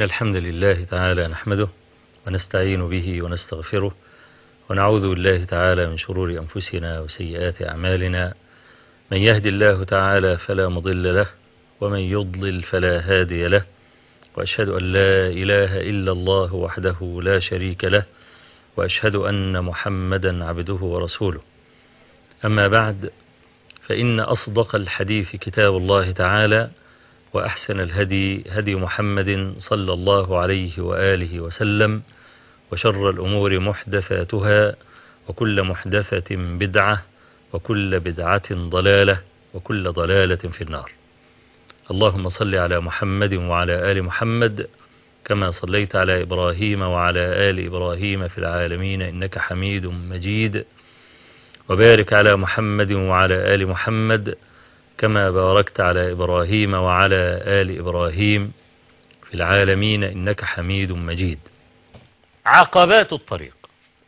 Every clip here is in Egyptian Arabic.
الحمد لله تعالى نحمده ونستعين به ونستغفره ونعوذ بالله تعالى من شرور أنفسنا وسيئات أعمالنا من يهدي الله تعالى فلا مضل له ومن يضلل فلا هادي له وأشهد أن لا إله إلا الله وحده لا شريك له وأشهد أن محمدا عبده ورسوله أما بعد فإن أصدق الحديث كتاب الله تعالى وأحسن الهدي هدي محمد صلى الله عليه وآله وسلم وشر الأمور محدثاتها وكل محدثة بدعة وكل بدعة ضلالة وكل ضلالة في النار اللهم صل على محمد وعلى آل محمد كما صليت على إبراهيم وعلى آل إبراهيم في العالمين إنك حميد مجيد وبارك على محمد وعلى آل محمد كما باركت على إبراهيم وعلى آل إبراهيم في العالمين إنك حميد مجيد عقبات الطريق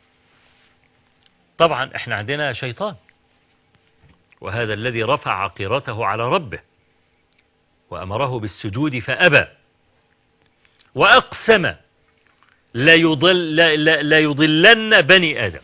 طبعا احنا عندنا شيطان وهذا الذي رفع عقيرته على ربه وأمره بالسجود فأبى وأقسم لا, يضل لا, لا, لا يضلن بني آدم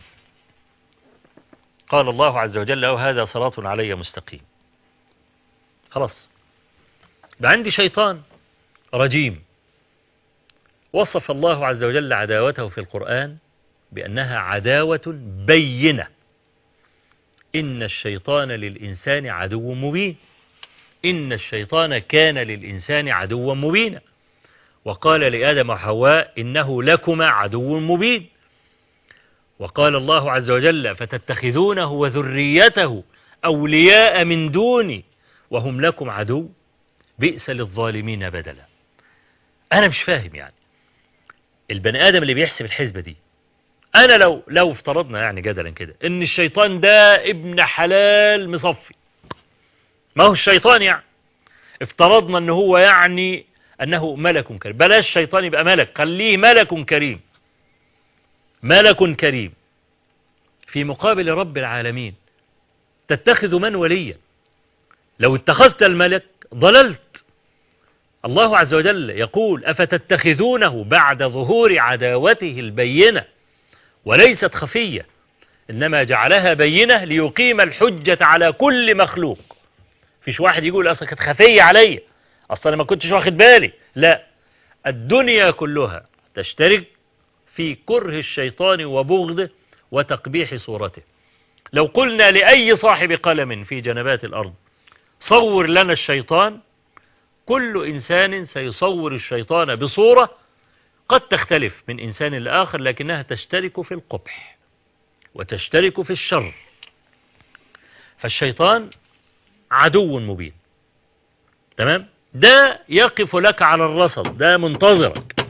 قال الله عز وجل له هذا صراط علي مستقيم خلاص بقى عندي شيطان رجيم وصف الله عز وجل عداوته في القرآن بأنها عداوة بينة إن الشيطان للإنسان عدو مبين إن الشيطان كان للإنسان عدوا مبينا وقال لآدم وحواء إنه لكما عدو مبين وقال الله عز وجل فتتخذونه وذريته أولياء من دوني وهم لكم عدو بئس للظالمين بدلا أنا مش فاهم يعني البني آدم اللي بيحسب الحسبة دي أنا لو لو افترضنا يعني جدلا كده إن الشيطان ده ابن حلال مصفي ما هو الشيطان يعني افترضنا ان هو يعني انه ملك كريم بلاش الشيطان يبقى ملك خليه ملك كريم ملك كريم في مقابل رب العالمين تتخذ من وليا لو اتخذت الملك ضللت الله عز وجل يقول أفتتخذونه بعد ظهور عداوته البينة وليست خفية إنما جعلها بينة ليقيم الحجة على كل مخلوق فيش واحد يقول أصلا كانت خفية عليا أصلا أنا ما كنتش واخد بالي لا الدنيا كلها تشترك في كره الشيطان وبغضه وتقبيح صورته لو قلنا لأي صاحب قلم في جنبات الأرض صور لنا الشيطان كل إنسان سيصور الشيطان بصورة قد تختلف من إنسان لآخر لكنها تشترك في القبح وتشترك في الشر فالشيطان عدو مبين تمام ده يقف لك على الرصد ده منتظرك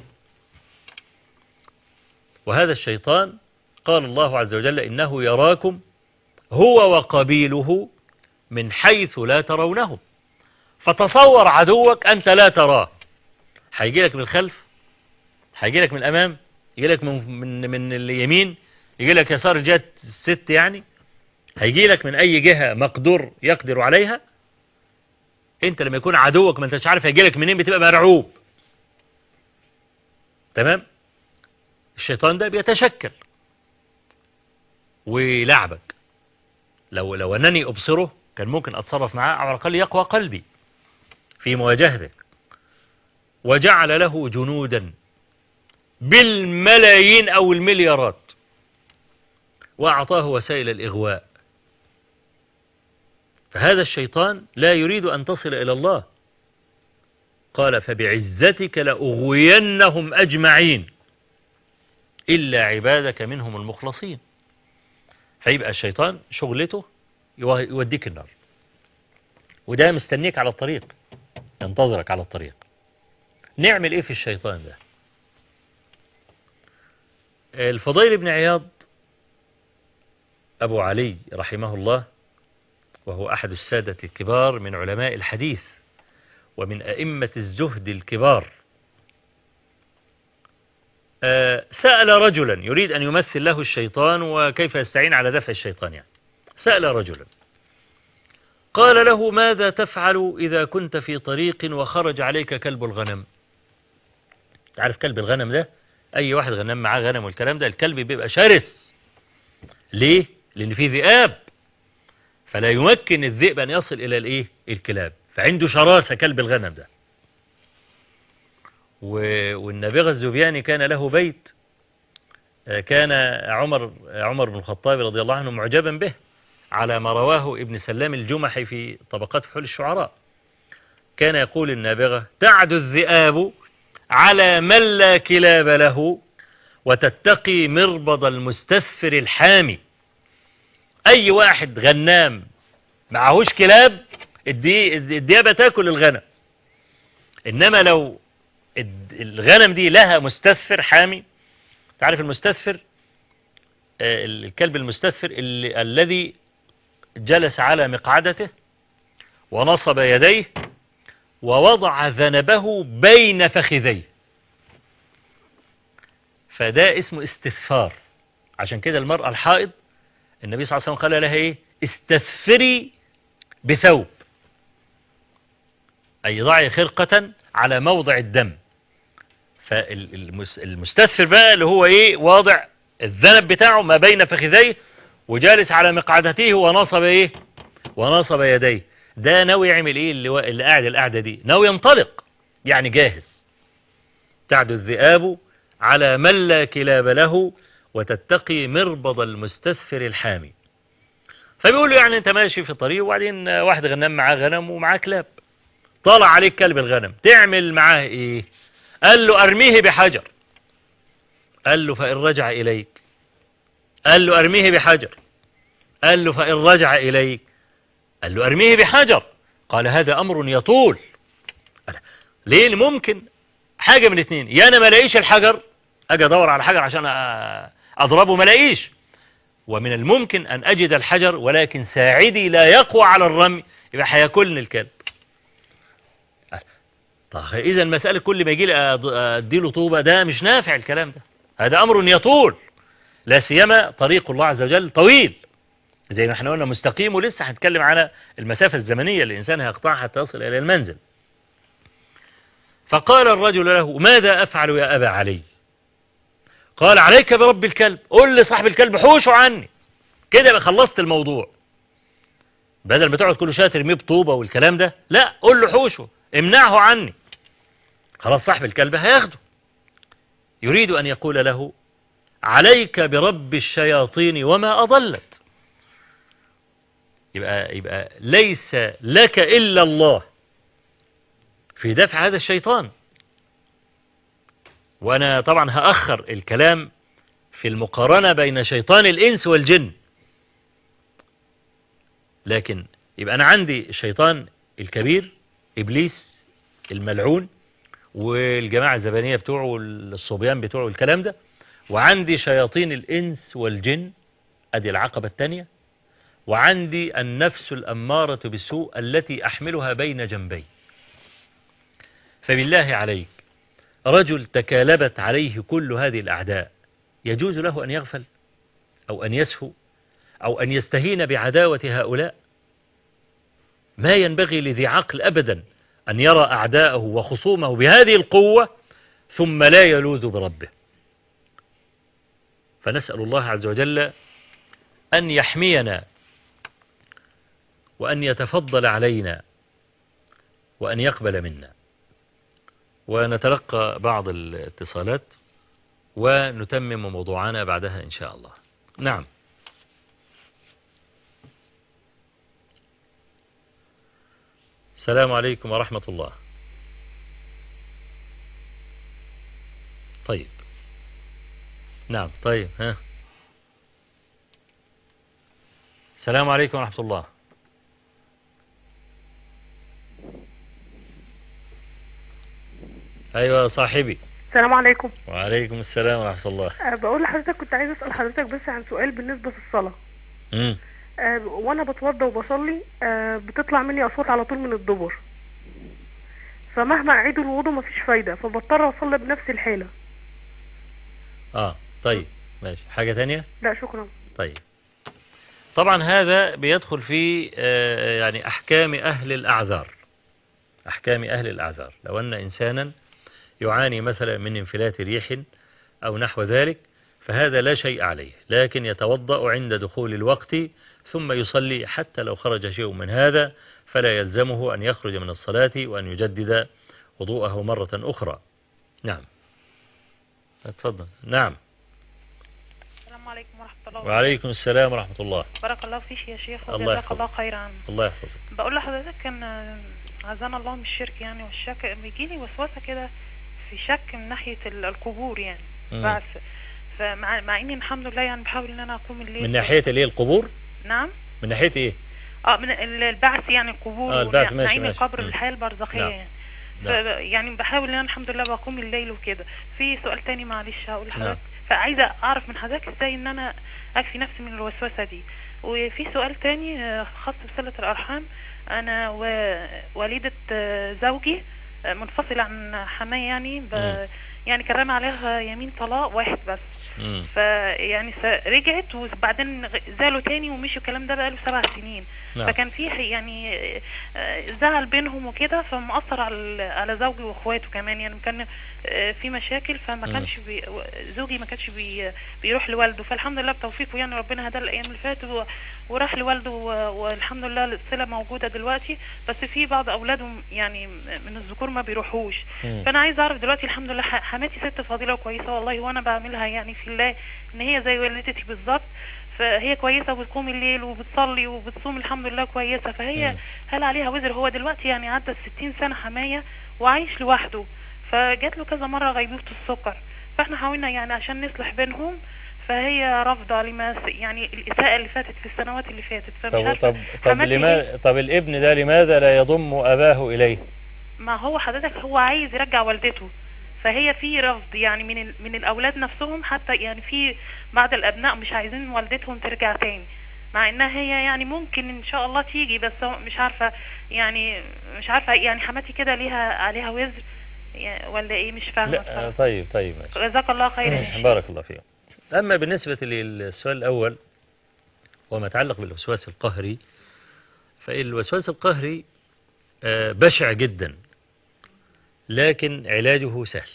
وهذا الشيطان قال الله عز وجل إنه يراكم هو وقبيله من حيث لا ترونهم فتصور عدوك أنت لا تراه هيجي لك من الخلف هيجي لك من الأمام يجي لك من, من, من اليمين يجي لك يسار جهة الست يعني هيجي لك من أي جهة مقدور يقدر عليها انت لما يكون عدوك ما انتش عارف هيجيلك منين بتبقى مرعوب تمام الشيطان ده بيتشكل ويلعبك لو لو انني ابصره كان ممكن اتصرف معاه على الاقل يقوى قلبي في مواجهتك وجعل له جنودا بالملايين او المليارات واعطاه وسائل الاغواء فهذا الشيطان لا يريد أن تصل إلى الله قال فبعزتك لأغوينهم أجمعين إلا عبادك منهم المخلصين فيبقى الشيطان شغلته يوديك النار وده مستنيك على الطريق ينتظرك على الطريق نعمل ايه في الشيطان ده الفضيل بن عياض أبو علي رحمه الله وهو أحد السادة الكبار من علماء الحديث ومن أئمة الزهد الكبار سأل رجلا يريد أن يمثل له الشيطان وكيف يستعين على دفع الشيطان يعني سأل رجلا قال له ماذا تفعل إذا كنت في طريق وخرج عليك كلب الغنم عارف كلب الغنم ده اي واحد غنم معاه غنم والكلام ده الكلب بيبقى شرس ليه لان فيه ذئاب فلا يمكن الذئب ان يصل الى الايه الكلاب فعنده شراسة كلب الغنم ده و- والنابغة الزبياني كان له بيت آه، كان عمر عمر بن الخطاب رضي الله عنه معجبا به على ما رواه ابن سلام الجمحي في طبقات فحول الشعراء كان يقول النابغة تعدو الذئاب على من لا كلاب له وتتقي مربض المستثفر الحامي أي واحد غنام معهوش كلاب الدي- الديابة تاكل الغنم إنما لو الد- الغنم دي لها مستثفر حامي تعرف المستثفر آه، الكلب المستثفر اللي الذي جلس على مقعدته ونصب يديه ووضع ذنبه بين فخذيه فده اسمه استثفار عشان كده المرأة الحائض النبي صلى الله عليه وسلم قال لها ايه استثفري بثوب أي ضعي خرقة على موضع الدم فالمستثفر بقى اللي هو ايه واضع الذنب بتاعه ما بين فخذيه وجالس على مقعدته ونصب ايه ونصب يديه ده ناوي يعمل ايه اللي, وا- اللي قاعد القعده دي ناوي ينطلق يعني جاهز تعدو الذئاب على من لا كلاب له وتتقي مربض المستثفر الحامي فبيقول له يعني انت ماشي في الطريق وبعدين واحد غنم معاه غنم ومعاه كلاب طلع عليك كلب الغنم تعمل معاه ايه قال له ارميه بحجر قال له فإن رجع إليك قال له ارميه بحجر قال له فإن رجع إليك قال له ارميه بحجر قال هذا أمر يطول قال ليه ممكن حاجة من اتنين يا أنا ما لاقيش الحجر أجي أدور على حجر عشان أ- أضربه ما لاقيش ومن الممكن أن أجد الحجر ولكن ساعدي لا يقوى على الرمي يبقى هياكلني الكلب طيب إذا المسألة كل ما يجي لي أد- أديله طوبة ده مش نافع الكلام ده هذا أمر يطول لا سيما طريق الله عز وجل طويل زي ما احنا قلنا مستقيم ولسه هنتكلم على المسافة الزمنية اللي الإنسان هيقطعها حتى يصل إلى المنزل فقال الرجل له ماذا أفعل يا أبا علي قال عليك برب الكلب قل لصاحب الكلب حوشه عني كده يبقى خلصت الموضوع بدل ما تقعد كل شويه ترميه بطوبه والكلام ده لا قول له حوشه امنعه عني خلاص صاحب الكلب هياخده يريد أن يقول له عليك برب الشياطين وما أضلت يبقى, يبقى ليس لك إلا الله في دفع هذا الشيطان وأنا طبعا هأخر الكلام في المقارنة بين شيطان الإنس والجن لكن يبقى أنا عندي الشيطان الكبير إبليس الملعون والجماعة الزبانية بتوعه والصبيان بتوعه الكلام ده وعندي شياطين الإنس والجن أدي العقبة الثانية وعندي النفس الأمارة بالسوء التي أحملها بين جنبي فبالله عليك رجل تكالبت عليه كل هذه الأعداء يجوز له أن يغفل أو أن يسهو أو أن يستهين بعداوة هؤلاء ما ينبغي لذي عقل أبدا أن يرى أعداءه وخصومه بهذه القوة ثم لا يلوذ بربه فنسأل الله عز وجل أن يحمينا وأن يتفضل علينا وأن يقبل منا ونتلقى بعض الاتصالات ونتمم موضوعنا بعدها إن شاء الله نعم السلام عليكم ورحمة الله طيب نعم طيب ها السلام عليكم ورحمة الله أيوة صاحبي السلام عليكم وعليكم السلام ورحمة الله أه بقول لحضرتك كنت عايز اسال حضرتك بس عن سؤال بالنسبه في الصلاه مم. أه وانا بتوضى وبصلي أه بتطلع مني اصوات على طول من الدبر فمهما اعيد الوضوء مفيش فايده فبضطر اصلي بنفس الحاله آه طيب ماشي حاجة تانية لا شكرا طيب طبعا هذا بيدخل في آه، يعني أحكام أهل الأعذار أحكام أهل الأعذار لو أن إنسانا يعاني مثلا من انفلات ريح أو نحو ذلك فهذا لا شيء عليه لكن يتوضأ عند دخول الوقت ثم يصلي حتى لو خرج شيء من هذا فلا يلزمه أن يخرج من الصلاة وأن يجدد وضوءه مرة أخرى نعم اتفضل نعم السلام عليكم ورحمة الله وعليكم السلام ورحمة الله بارك الله فيك يا شيخ الله وجزاك يحفظك. الله خيرا الله يحفظك بقول لحضرتك كان عزانا الله من الشرك يعني والشك بيجيلي وسوسة كده في شك من ناحية ال- القبور يعني مم. بعث فمع مع اني الحمد لله يعني بحاول ان انا اقوم الليل من ناحية اللي هي القبور نعم من ناحية ايه اه من ال- البعث يعني القبور آه، البعث، ونع- ماشي، نعيم ماشي. القبر مم. الحياة البرزخية نعم. يعني ف نعم. يعني بحاول ان انا الحمد لله بقوم الليل وكده في سؤال تاني معلش هقول نعم. لحضرتك فعايزة اعرف من حضرتك ازاي ان انا اكفي نفسي من الوسوسة دي وفي سؤال تاني آه، خاص بصلة الارحام انا ووالدة آه، زوجي آه، منفصلة عن حماية يعني ب... مم. يعني كان رامي عليها يمين طلاق واحد بس مم. فيعني س- رجعت وبعدين غ- زالوا تاني ومشوا الكلام ده بقاله سبع سنين نعم. فكان في ح- يعني آه، زعل بينهم وكده فمأثر على على زوجي واخواته كمان يعني كان آه، في مشاكل فما مم. كانش بي زوجي ما كانش بي بيروح لوالده فالحمد لله بتوفيقه يعني ربنا هداه الايام اللي فاتت و- وراح لوالده و- والحمد لله الصله موجوده دلوقتي بس في بعض اولادهم يعني من الذكور ما بيروحوش مم. فانا عايزه اعرف دلوقتي الحمد لله ح- حماتي ست فضيله وكويسه والله وانا بعملها يعني في الله ان هي زي والدتي بالظبط فهي كويسه وبتقوم الليل وبتصلي وبتصوم الحمد لله كويسه فهي مم. هل عليها وزر هو دلوقتي يعني عدى الستين سنه حمايه وعايش لوحده فجات له كذا مره غيبوبه السكر فاحنا حاولنا يعني عشان نصلح بينهم فهي رافضه لما س- يعني الاساءه اللي فاتت في السنوات اللي فاتت فمش طب عارفة طب طب حماتي إيه؟ لماذا طب الابن ده لماذا لا يضم أباه إليه ما هو حضرتك هو عايز يرجع والدته فهي في رفض يعني من ال... من الاولاد نفسهم حتى يعني في بعض الابناء مش عايزين والدتهم ترجع تاني مع انها هي يعني ممكن ان شاء الله تيجي بس هو مش عارفه يعني مش عارفه يعني حماتي كده ليها عليها وزر يا- ولا ايه مش فاهمه لا بصراحة. طيب طيب ماشي جزاك الله خيرا يا شيخ. بارك الله فيك أما بالنسبة للسؤال الأول وما يتعلق بالوسواس القهري فالوسواس القهري آه، بشع جدا لكن علاجه سهل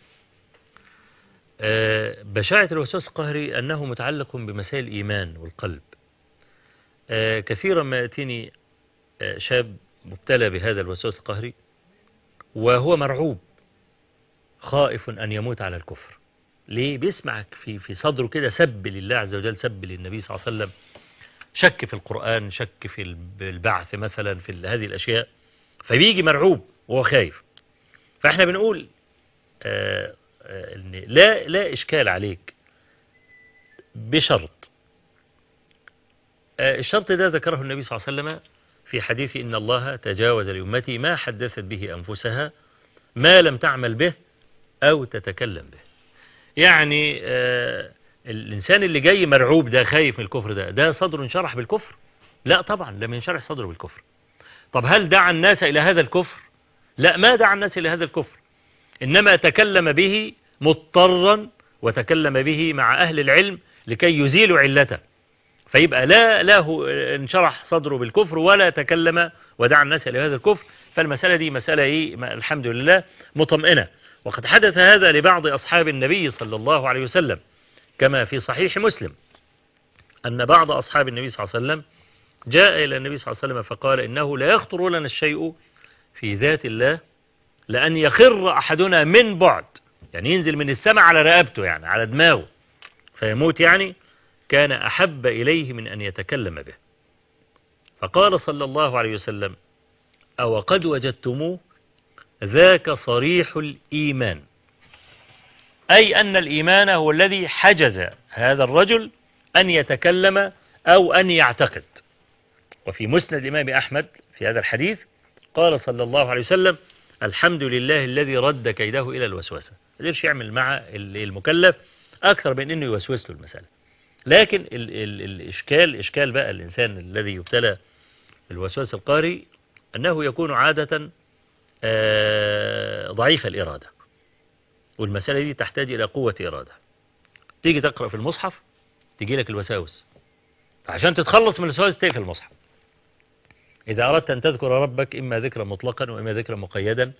آه، بشاعة الوسواس القهري أنه متعلق بمسائل الإيمان والقلب آه، كثيرا ما يأتيني آه، شاب مبتلى بهذا الوسواس القهري وهو مرعوب خائف أن يموت على الكفر ليه بيسمع في في صدره كده سب لله عز وجل سب للنبي صلى الله عليه وسلم شك في القرآن شك في الب- البعث مثلا في ال- هذه الأشياء فبيجي مرعوب وهو خايف فاحنا بنقول آه آه إن لا لا إشكال عليك بشرط آه الشرط ده ذكره النبي صلى الله عليه وسلم في حديث إن الله تجاوز لأمتي ما حدثت به أنفسها ما لم تعمل به أو تتكلم به يعني آه الإنسان اللي جاي مرعوب ده خايف من الكفر ده ده صدره انشرح بالكفر لا طبعا لم ينشرح صدره بالكفر طب هل دعا الناس إلى هذا الكفر لا ما دعا الناس إلى هذا الكفر إنما تكلم به مضطرا وتكلم به مع أهل العلم لكي يزيلوا علته فيبقى لا له انشرح صدره بالكفر ولا تكلم ودعا الناس إلى هذا الكفر فالمسألة دي مسألة إيه ما- الحمد لله مطمئنة وقد حدث هذا لبعض أصحاب النبي صلى الله عليه وسلم كما في صحيح مسلم أن بعض أصحاب النبي صلى الله عليه وسلم جاء إلى النبي صلى الله عليه وسلم فقال إنه لا يخطر لنا الشيء في ذات الله لأن يخر أحدنا من بعد يعني ينزل من السماء على رقبته يعني على دماغه فيموت يعني كان أحب إليه من أن يتكلم به فقال صلى الله عليه وسلم أو قد وجدتموه ذاك صريح الإيمان أي أن الإيمان هو الذي حجز هذا الرجل أن يتكلم أو أن يعتقد وفي مسند الإمام أحمد في هذا الحديث قال صلى الله عليه وسلم الحمد لله الذي رد كيده إلى الوسوسة ما قدرش يعمل مع المكلف أكثر من أنه يوسوس له المسألة لكن ال ال الإشكال إشكال بقى الإنسان الذي يبتلى بالوسواس القهري أنه يكون عادة آه، ضعيف الإرادة والمسألة دي تحتاج إلى قوة إرادة تيجي تقرأ في المصحف تيجي لك الوساوس فعشان تتخلص من الوساوس تقفل المصحف إذا أردت أن تذكر ربك إما ذكرا مطلقا وإما ذكرا مقيدا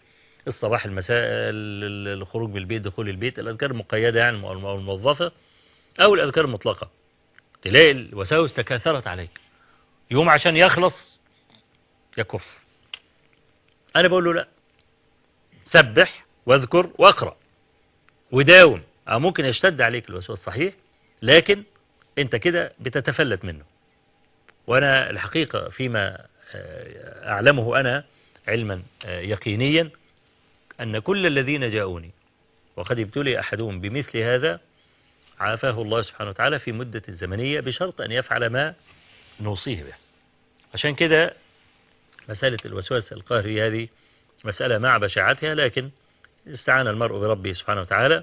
الصباح المساء ال- ال- الخروج من البيت دخول البيت الأذكار المقيدة يعني أو الموظفة أو الأذكار المطلقة تلاقي الوساوس تكاثرت عليك يوم عشان يخلص يكف أنا بقول له لا سبح واذكر واقرأ وداوم أو ممكن يشتد عليك الوسواس صحيح لكن أنت كده بتتفلت منه وأنا الحقيقة فيما آه، أعلمه أنا علما آه، يقينيا أن كل الذين جاءوني وقد ابتلي أحدهم بمثل هذا عافاه الله سبحانه وتعالى في مدة الزمنية بشرط أن يفعل ما نوصيه به عشان كده مسألة الوسواس القهري هذه مسألة مع بشاعتها لكن استعان المرء بربه سبحانه وتعالى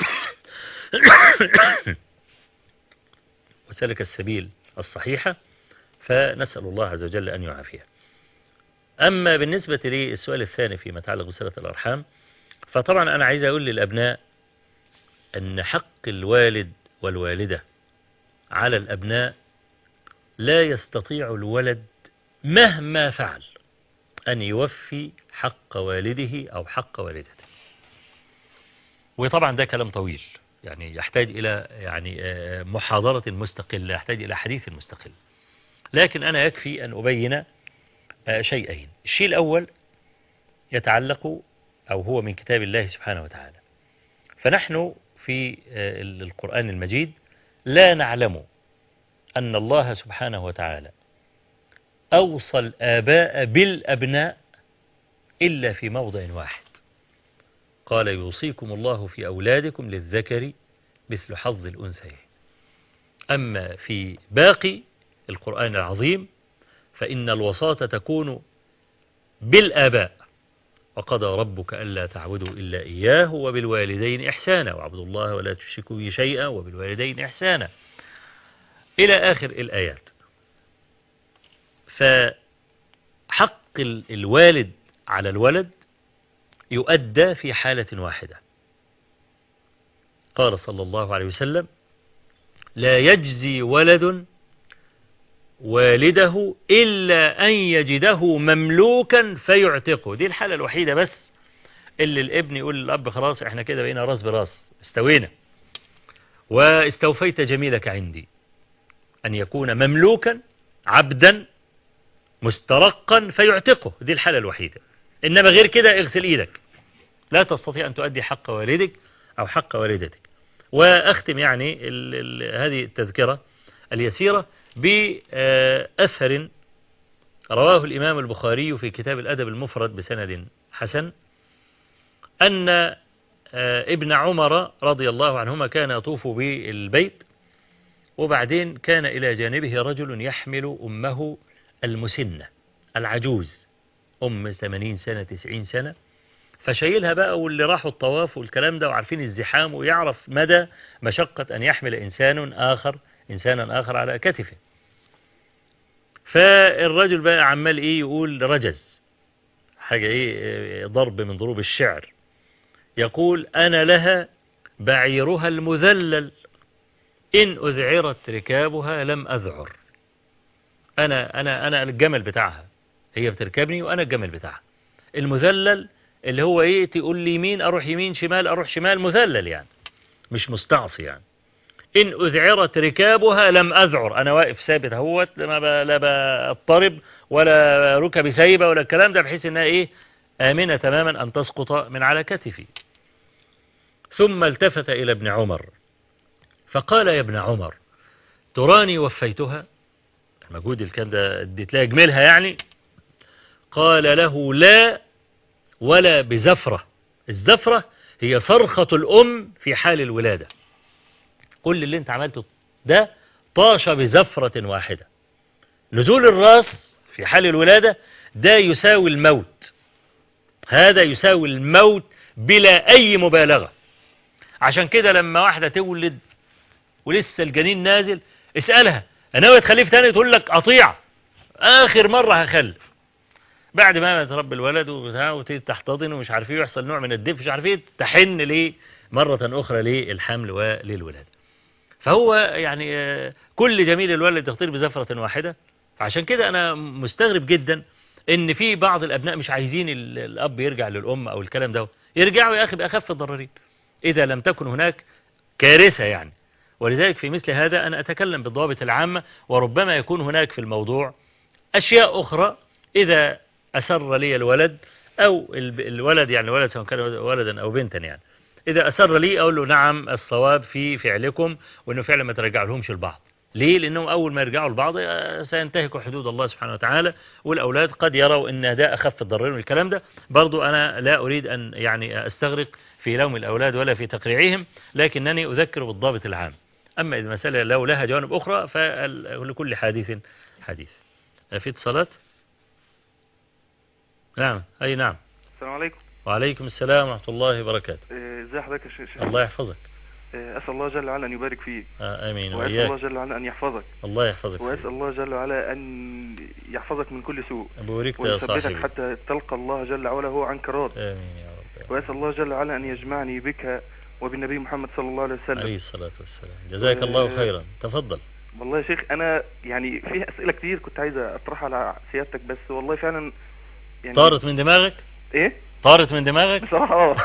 وسلك السبيل الصحيحة فنسأل الله عز وجل أن يعافيه أما بالنسبة للسؤال الثاني فيما يتعلق بصلة الأرحام فطبعا أنا عايز أقول للأبناء أن حق الوالد والوالدة على الأبناء لا يستطيع الولد مهما فعل أن يوفي حق والده أو حق والدته وطبعا ده كلام طويل يعني يحتاج إلى يعني آه، محاضرة مستقلة يحتاج إلى حديث مستقل لكن أنا يكفي أن أبين آه، شيئين الشيء الأول يتعلق أو هو من كتاب الله سبحانه وتعالى فنحن في آه، القرآن المجيد لا نعلم أن الله سبحانه وتعالى أوصى الآباء بالأبناء إلا في موضع واحد قال يوصيكم الله في أولادكم للذكر مثل حظ الأنثيين أما في باقي القرآن العظيم فإن الوصاة تكون بالآباء وقضى ربك ألا تعبدوا إلا إياه وبالوالدين إحسانا واعبدوا الله ولا تشركوا به شيئا وبالوالدين إحسانا إلى آخر الآيات فحق ال- الوالد على الولد يؤدى في حالة واحدة قال صلى الله عليه وسلم لا يجزي ولد والده إلا أن يجده مملوكا فيعتقه دي الحالة الوحيدة بس اللي الابن يقول للأب خلاص احنا كده بقينا راس براس استوينا واستوفيت جميلك عندي أن يكون مملوكا عبدا مسترقا فيعتقه دي الحالة الوحيدة إنما غير كده اغسل إيدك لا تستطيع أن تؤدي حق والدك أو حق والدتك وأختم يعني ال ال هذه التذكرة اليسيرة بأثر رواه الإمام البخاري في كتاب الأدب المفرد بسند حسن أن آه، ابن عمر رضي الله عنهما كان يطوف بالبيت وبعدين كان إلى جانبه رجل يحمل أمه المسنة العجوز أم 80 سنة 90 سنة فشايلها بقى واللي راحوا الطواف والكلام ده وعارفين الزحام ويعرف مدى مشقة أن يحمل إنسان آخر إنسانا آخر على كتفه فالرجل بقى عمال إيه يقول رجز حاجة إيه ضرب من ضروب الشعر يقول أنا لها بعيرها المذلل إن أذعرت ركابها لم أذعر أنا أنا أنا الجمل بتاعها هي بتركبني وأنا الجمل بتاعها المذلل اللي هو إيه تقول لي يمين أروح يمين شمال أروح شمال مذلل يعني مش مستعصي يعني إن أذعرت ركابها لم أذعر أنا واقف ثابت اهوت ما ب- لا بضطرب ولا ركبي سايبة ولا الكلام ده بحيث إنها إيه آمنة تماما أن تسقط من على كتفي ثم التفت إلى ابن عمر فقال يا ابن عمر تراني وفيتها المجهود اللي كان ده اديت لها اجملها يعني قال له لا ولا بزفرة الزفرة هي صرخة الأم في حال الولادة كل اللي انت عملته ده طاش بزفرة واحدة نزول الراس في حال الولادة ده يساوي الموت هذا يساوي الموت بلا أي مبالغة عشان كده لما واحدة تولد ولسه الجنين نازل اسألها ناوي تخلف تاني تقول لك قطيع آخر مرة هخلف بعد ما يتربى الولد وبتاع وتيجي تحتضن ومش عارف ايه يحصل نوع من الدفء مش عارف ايه تحن ليه مرة أخرى للحمل وللولادة فهو يعني آه، كل جميل الولد يخطير بزفرة واحدة عشان كده أنا مستغرب جدا ان في بعض الابناء مش عايزين ال- الاب يرجع للام او الكلام ده يرجعوا يا اخي باخف الضررين اذا لم تكن هناك كارثه يعني ولذلك في مثل هذا انا اتكلم بالضوابط العامه وربما يكون هناك في الموضوع اشياء اخرى اذا اسر لي الولد او الب- الولد يعني الولد سواء كان ولدا او بنتا يعني اذا اسر لي اقول له نعم الصواب في فعلكم وانه فعلا ما ترجع لهمش البعض ليه لانهم اول ما يرجعوا البعض آه، سينتهكوا حدود الله سبحانه وتعالى والاولاد قد يروا ان ده اخف الضررين والكلام ده برضو انا لا اريد ان يعني استغرق في لوم الاولاد ولا في تقريعهم لكنني اذكر بالضابط العام اما اذا المساله لو لها جوانب اخرى فلكل حديث حديث في اتصالات نعم اي نعم السلام عليكم وعليكم السلام ورحمه الله وبركاته آه، ازي حضرتك يا شيخ شيخ؟ الله يحفظك آه، اسال الله جل وعلا ان يبارك فيك آه، امين واسال الله واياك جل وعلا ان يحفظك الله يحفظك واسال الله جل وعلا ان يحفظك من كل سوء بوركت يا ويثبتك صاحبي حتى تلقى الله جل وعلا هو عنك راض امين يا رب واسال الله جل وعلا ان يجمعني بك وبالنبي محمد صلى الله عليه عليه وسلم الصلاة والسلام جزاك و- الله خيرا تفضل والله يا شيخ انا يعني في اسئله كتير كنت عايز اطرحها على سيادتك بس والله فعلا يعني طارت من دماغك ايه طارت من دماغك بصراحه اه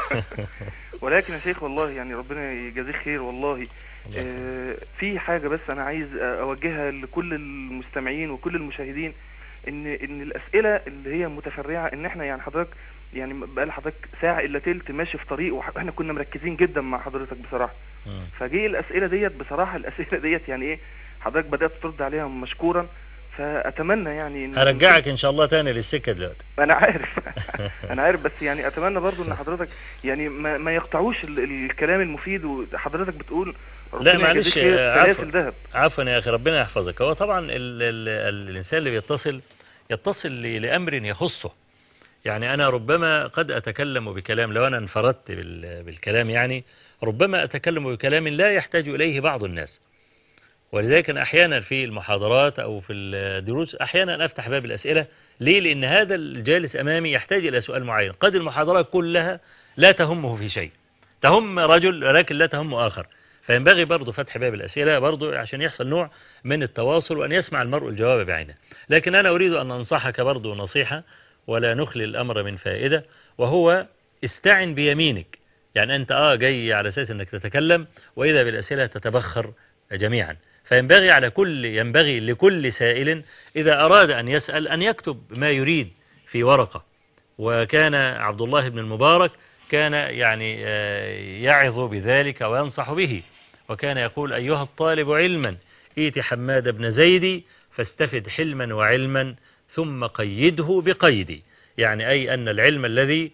ولكن يا شيخ والله يعني ربنا يجازيك خير والله الله يخليك. آه، في حاجة بس أنا عايز أوجهها لكل المستمعين وكل المشاهدين إن إن الأسئلة اللي هي متفرعة إن إحنا يعني حضرتك يعني بقى لحضرتك ساعة إلا تلت ماشي في طريق وإحنا كنا مركزين جدا مع حضرتك بصراحة مم. فجه الأسئلة ديت بصراحة الأسئلة ديت يعني إيه حضرتك بدأت ترد عليها مشكورا فأتمنى يعني إن هرجعك ان شاء الله تاني للسكة دلوقتي انا عارف انا عارف بس يعني اتمنى برضو ان حضرتك يعني ما, ما يقطعوش ال- الكلام المفيد وحضرتك بتقول لا، ربنا معلش، يجازيك خير، آه، عفوا. سلاسل ذهب عفوا يا اخي ربنا يحفظك هو طبعا ال ال ال الانسان اللي بيتصل يتصل ل- لامر يخصه يعني انا ربما قد اتكلم بكلام لو انا انفردت بال- بالكلام يعني ربما اتكلم بكلام لا يحتاج اليه بعض الناس ولذلك أنا احيانا في المحاضرات او في الدروس احيانا افتح باب الاسئله ليه لان هذا الجالس امامي يحتاج الى سؤال معين قد المحاضرات كلها لا تهمه في شيء تهم رجل ولكن لا تهم اخر فينبغي برضه فتح باب الأسئلة برضه عشان يحصل نوع من التواصل وأن يسمع المرء الجواب بعينه لكن أنا أريد أن أنصحك برضه نصيحة ولا نخلي الأمر من فائدة وهو استعن بيمينك يعني أنت آه جاي على أساس أنك تتكلم وإذا بالأسئلة تتبخر جميعا فينبغي على كل ينبغي لكل سائل إذا أراد أن يسأل أن يكتب ما يريد في ورقة وكان عبد الله بن المبارك كان يعني يعظ بذلك وينصح به وكان يقول أيها الطالب علما إيت حماد بن زيد فاستفد حلما وعلما ثم قيده بقيدي يعني أي أن العلم الذي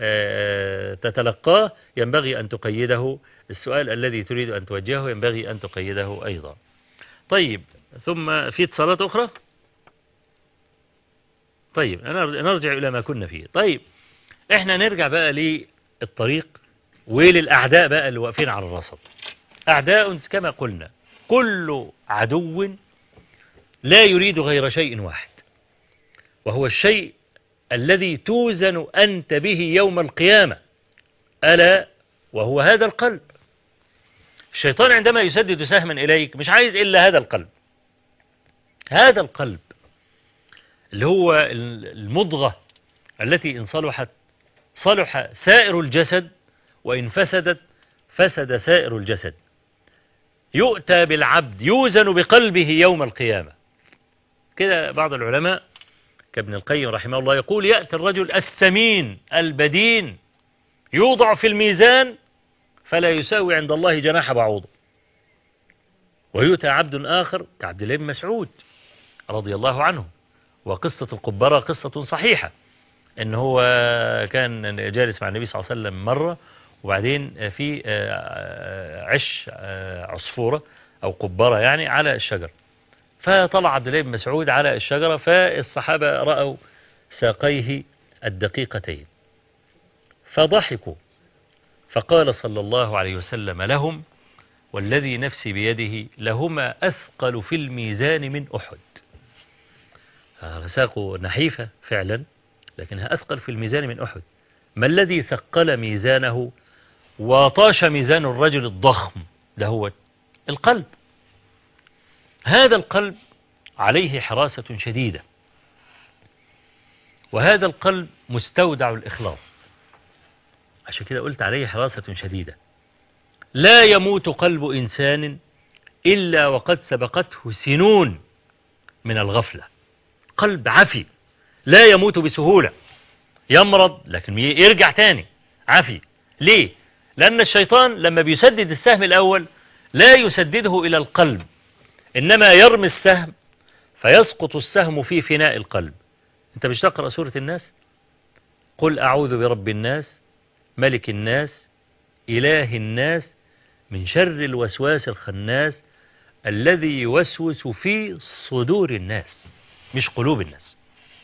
تتلقاه ينبغي أن تقيده السؤال الذي تريد أن توجهه ينبغي أن تقيده أيضا طيب ثم في اتصالات أخرى طيب نرجع إلى ما كنا فيه طيب احنا نرجع بقى للطريق وللأعداء بقى اللي واقفين على الرصد أعداء كما قلنا كل عدو لا يريد غير شيء واحد وهو الشيء الذي توزن أنت به يوم القيامة ألا وهو هذا القلب الشيطان عندما يسدد سهما إليك مش عايز إلا هذا القلب هذا القلب اللي هو المضغة التي إن صلحت صلح سائر الجسد وإن فسدت فسد سائر الجسد يؤتى بالعبد يوزن بقلبه يوم القيامة كده بعض العلماء كابن القيم رحمه الله يقول يأتي الرجل السمين البدين يوضع في الميزان فلا يساوي عند الله جناح بعوضة ويؤتى عبد آخر كعبد الله بن مسعود رضي الله عنه وقصة القبرة قصة صحيحة ان هو كان جالس مع النبي صلى الله عليه وسلم مرة وبعدين في عش عصفورة او قبرة يعني على الشجر فطلع عبد الله بن مسعود على الشجرة فالصحابة رأوا ساقيه الدقيقتين فضحكوا فقال صلى الله عليه وسلم لهم والذي نفسي بيده لهما أثقل في الميزان من أحد ساقه نحيفة فعلا لكنها أثقل في الميزان من أحد ما الذي ثقل ميزانه وطاش ميزان الرجل الضخم ده هو القلب هذا القلب عليه حراسة شديدة وهذا القلب مستودع الإخلاص عشان كده قلت عليه حراسة شديدة لا يموت قلب إنسان إلا وقد سبقته سنون من الغفلة قلب عفي لا يموت بسهولة يمرض لكن يرجع تاني عفي ليه؟ لأن الشيطان لما بيسدد السهم الأول لا يسدده إلى القلب إنما يرمي السهم فيسقط السهم في فناء القلب أنت مش تقرأ سورة الناس قل أعوذ برب الناس ملك الناس إله الناس من شر الوسواس الخناس الذي يوسوس في صدور الناس مش قلوب الناس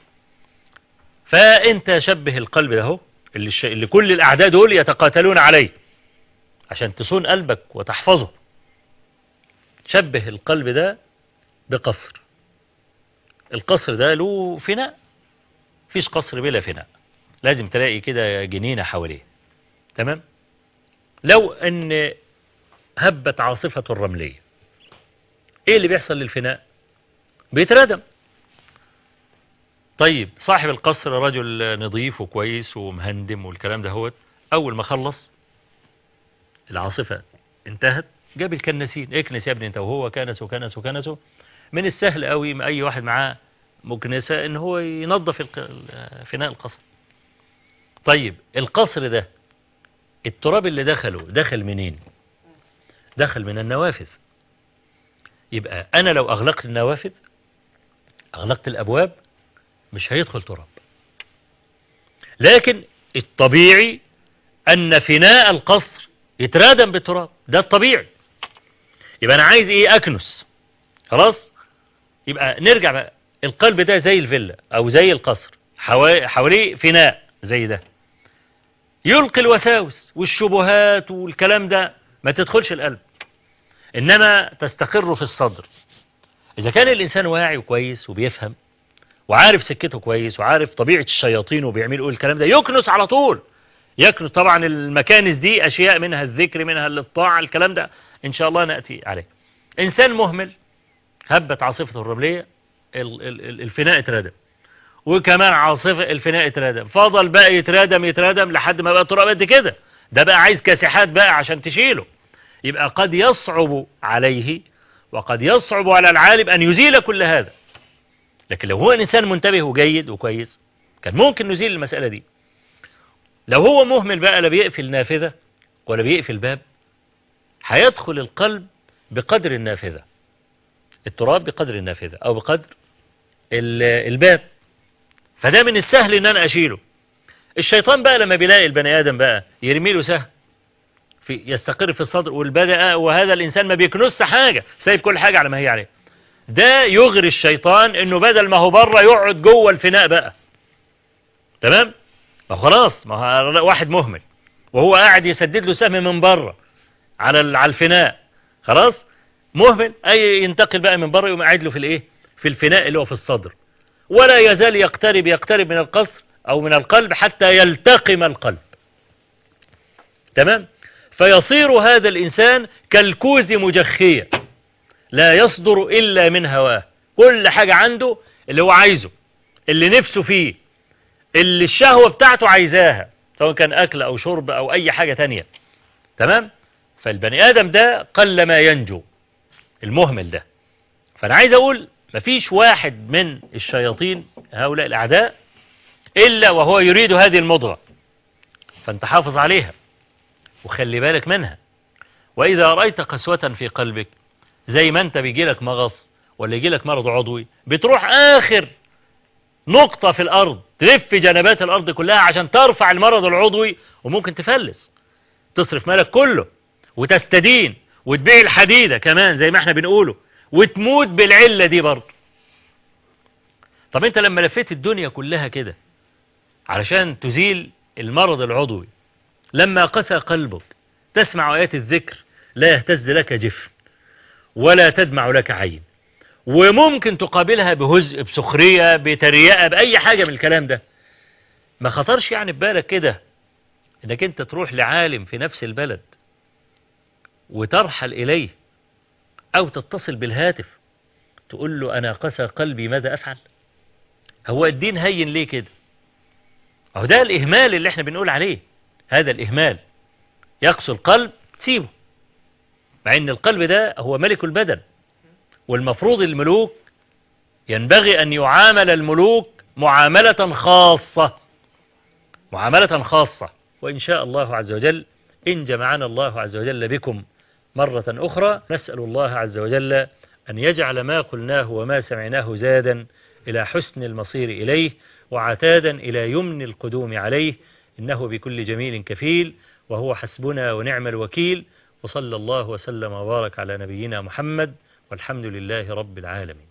فأنت شبه القلب ده هو اللي, الش... اللي كل الأعداء دول يتقاتلون عليه عشان تصون قلبك وتحفظه شبه القلب ده بقصر القصر ده له فناء فيش قصر بلا فناء لازم تلاقي كده جنينة حواليه تمام لو ان هبت عاصفة الرملية ايه اللي بيحصل للفناء بيتردم طيب صاحب القصر رجل نظيف وكويس ومهندم والكلام ده هو اول ما خلص العاصفة انتهت جاب الكنسين اكنس يا ابني انت وهو كنس وكنس وكنسه من السهل قوي ما اي واحد معاه مكنسة ان هو ينظف فناء القصر طيب القصر ده التراب اللي دخله دخل منين دخل من النوافذ يبقى انا لو اغلقت النوافذ اغلقت الابواب مش هيدخل تراب لكن الطبيعي ان فناء القصر يترادم بالتراب ده الطبيعي يبقى انا عايز ايه اكنس خلاص يبقى نرجع بقى القلب ده زي الفيلا او زي القصر حواليه فناء زي ده يلقي الوساوس والشبهات والكلام ده ما تدخلش القلب إنما تستقر في الصدر إذا كان الإنسان واعي وكويس وبيفهم وعارف سكته كويس وعارف طبيعة الشياطين وبيعملوا ايه الكلام ده يكنس على طول يكنس طبعا المكانس دي أشياء منها الذكر منها الطاعة الكلام ده إن شاء الله نأتي عليه إنسان مهمل هبت عاصفة الرملية الفناء اتردم وكمان عاصفة الفناء اتردم فضل بقى يتردم يتردم لحد ما بقى تراب قد كده ده بقى عايز كاسحات بقى عشان تشيله يبقى قد يصعب عليه وقد يصعب على العالم أن يزيل كل هذا لكن لو هو إنسان منتبه وجيد وكويس كان ممكن نزيل المسألة دي لو هو مهمل بقى لا بيقفل نافذة ولا بيقفل باب هيدخل القلب بقدر النافذة التراب بقدر النافذة أو بقدر الباب فده من السهل ان انا اشيله الشيطان بقى لما بيلاقي البني ادم بقى يرمي له سهم في يستقر في الصدر والبدأ وهذا الانسان ما بيكنس حاجة سايب كل حاجة على ما هي عليه ده يغري الشيطان انه بدل ما هو بره يقعد جوه الفناء بقى تمام ما خلاص ما هو واحد مهمل وهو قاعد يسدد له سهم من بره على على الفناء خلاص مهمل اي ينتقل بقى من بره يقوم قاعد له في الايه في الفناء اللي هو في الصدر ولا يزال يقترب يقترب من القصر أو من القلب حتى يلتقم القلب تمام فيصير هذا الإنسان كالكوز مجخية لا يصدر إلا من هواه كل حاجة عنده اللي هو عايزه اللي نفسه فيه اللي الشهوة بتاعته عايزاها سواء كان أكل أو شرب أو أي حاجة تانية تمام فالبني آدم ده قل ما ينجو المهمل ده فأنا عايز أقول مفيش واحد من الشياطين هؤلاء الأعداء إلا وهو يريد هذه المضغة فأنت حافظ عليها وخلي بالك منها وإذا رأيت قسوة في قلبك زي ما أنت بيجي لك مغص ولا يجي لك مرض عضوي بتروح آخر نقطة في الأرض تلف جنبات الأرض كلها عشان ترفع المرض العضوي وممكن تفلس تصرف مالك كله وتستدين وتبيع الحديدة كمان زي ما احنا بنقوله وتموت بالعلة دي برضه طب انت لما لفيت الدنيا كلها كده علشان تزيل المرض العضوي لما قسى قلبك تسمع آيات الذكر لا يهتز لك جفن ولا تدمع لك عين وممكن تقابلها بهزء بسخرية بتريقة بأي حاجة من الكلام ده ما خطرش يعني ببالك كده انك انت تروح لعالم في نفس البلد وترحل إليه أو تتصل بالهاتف تقول له أنا قسى قلبي ماذا أفعل هو الدين هين ليه كده أهو ده الإهمال اللي احنا بنقول عليه هذا الإهمال يقسو القلب تسيبه مع ان القلب ده هو ملك البدن والمفروض الملوك ينبغي أن يعامل الملوك معاملة خاصة معاملة خاصة وإن شاء الله عز وجل إن جمعنا الله عز وجل بكم مرة أخرى نسأل الله عز وجل أن يجعل ما قلناه وما سمعناه زادا إلى حسن المصير إليه وعتادا إلى يمن القدوم عليه إنه بكل جميل كفيل وهو حسبنا ونعم الوكيل وصلى الله وسلم وبارك على نبينا محمد والحمد لله رب العالمين